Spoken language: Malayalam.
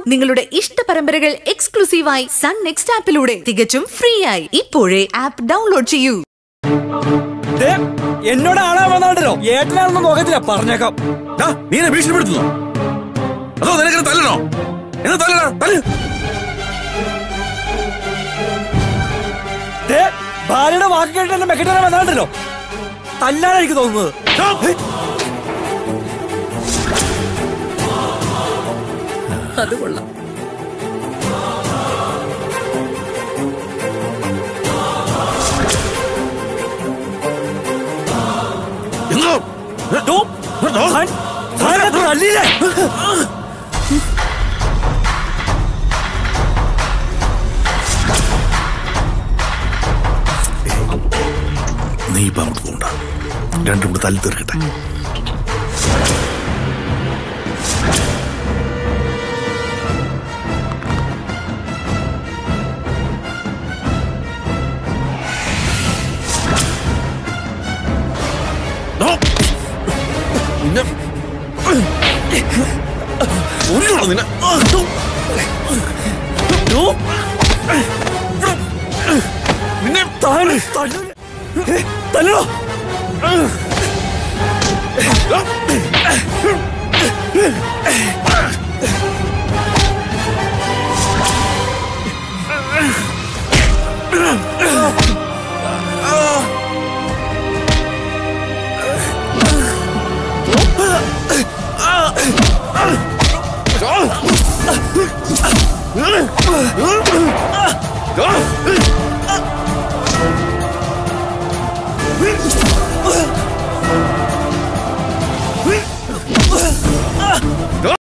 നിങ്ങളുടെ ഇഷ്ട പരമ്പരകൾ എക്സ്ക്ലൂസീവായി സൺ നെക്സ്റ്റ് ആപ്പിലൂടെ തികച്ചും ഫ്രീ ആയി ഇപ്പോഴേ ആപ്പ് ഡൗൺലോഡ് ചെയ്യൂ ദേ, എന്നോട് ആളാ വന്നാണ്ടല്ലോ ഏട്ടനാണെന്ന് നോക്കത്തില്ല പറഞ്ഞേക്കാം ഡാ, നീ എന്നെ ഭീഷണിപ്പെടുത്തുന്നു അതോ നിനക്ക് എന്നെ തല്ലണോ എന്നെ തല്ലടാ തല്ല് ദേ, ഭാര്യയുടെ വാക്ക് കേട്ട് എന്നെ മെക്കിട്ടാൻ വന്നാണ്ടല്ലോ തല്ലാണ് എനിക്ക് തോന്നുന്നത് ഡാ. അത് കൊള്ളാം എങ്ങോ? ഏ, ഡോ, ഡോ. താൻ- താൻ എന്നെ തല്ലിയില്ലേ? നീ ഇപ്പൊ അങ്ങോട്ട് പോകണ്ട രണ്ടും കൂടെ തല്ലി തീർക്കട്ടെ ഡോ. നിന്നെ ഒന്നുകൂടെ നിന്നെ ഡോ. ഡോ, നിന്നെ താൻ തല്ലൂല. ഏ, തല്ലണോ ഡോ.